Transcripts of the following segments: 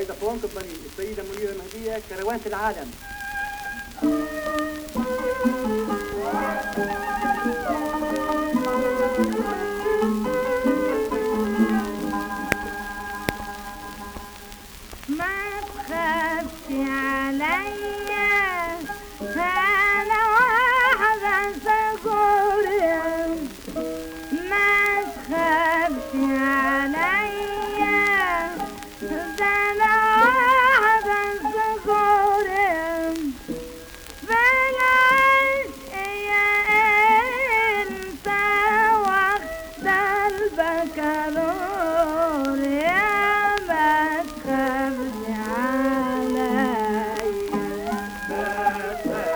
فيضافون كومباني السيدة منيرة المهدية كروانة العالم ما تخافش عليا انا واحدة سكوريا ما تخافش عليا ده انا واحدة سكوريا بالعشق يا انت واخدة البكالوريا ما تخافش عليا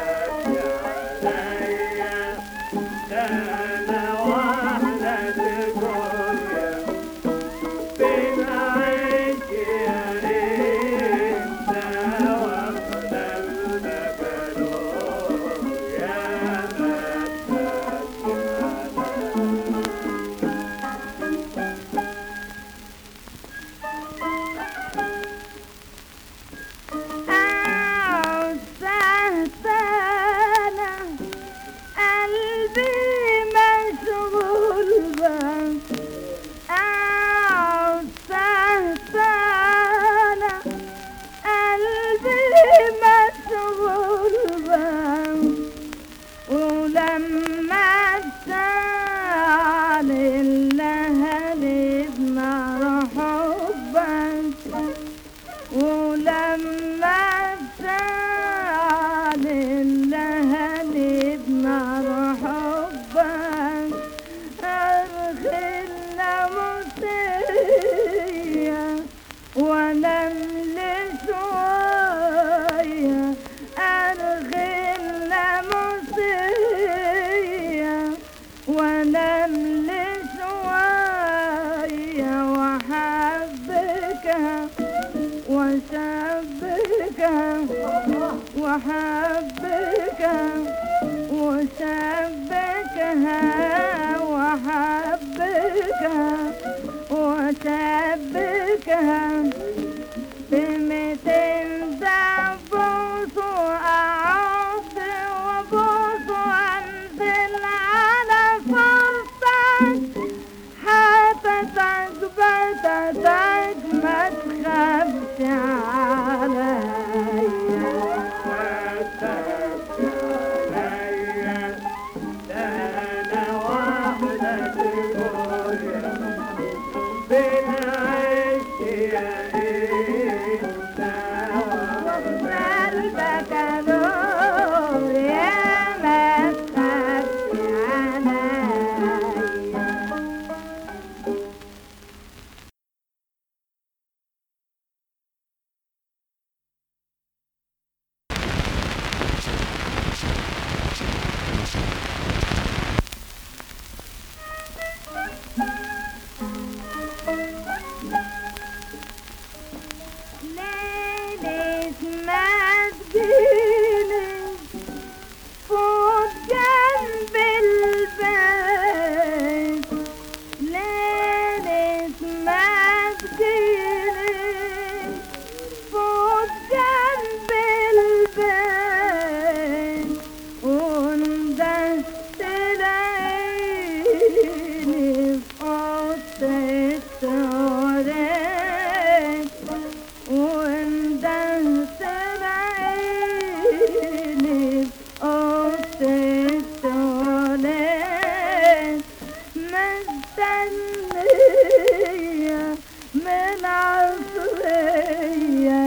سهتانة قلبي مشغول بك أقعد سهتانة قلبي مشغول بك ولما تعلن لهالي بنار حبك ولما تعلن لهالي بنار حبك أرخل موسيقى وانام شوية أرخل موسيقى وانام شوية وحبكها وشبكها وحبكها وشبكها وحبكها وشبكها بمتين دبوس وأعض وبوس وأنزل على فرصك حتتك بتتك ما تخافش عليا قلبك نور يا ما تخافش عليا ليلة ما تجيلي فوق جنب البيت ليلة ما تجيلي فوق جنب البيت وندهت تلاقيني في أوضة التواليت وندهت تلاقيني في أوضة التواليت مستنية من عصرية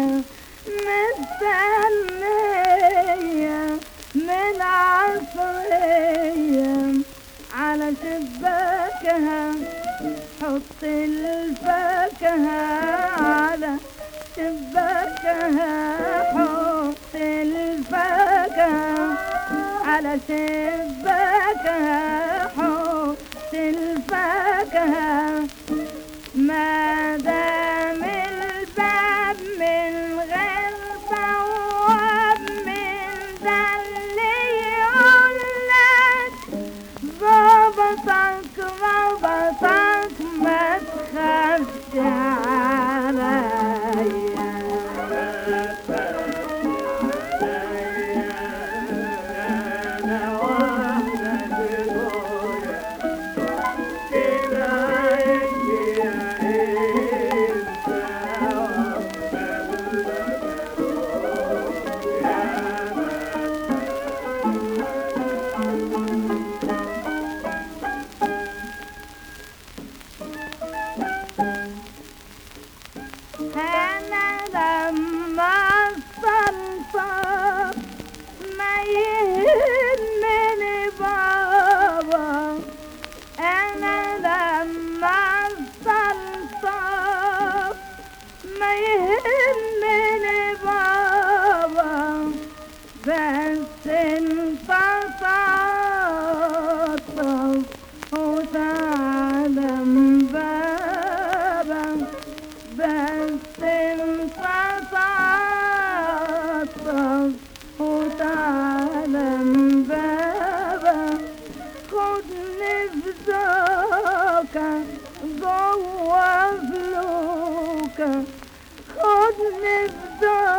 مستنية من عصرية على شباكها حط الفاكهة على شباكها حط الفاكهة على شباكها حط الفاكهة ما دام الباب من غير بواب من ده اللي يقول لك ظبطك ظبطك ما تخافش عليا انا لما الصلصة ما يهمني بابا انا لما الصلصة ما يهمني بابا بس انت صاطف وتعلم بابا بس انت صاطف وتعلم بابا خدني في ذوقك جوا فلوكك خدني في ذوقك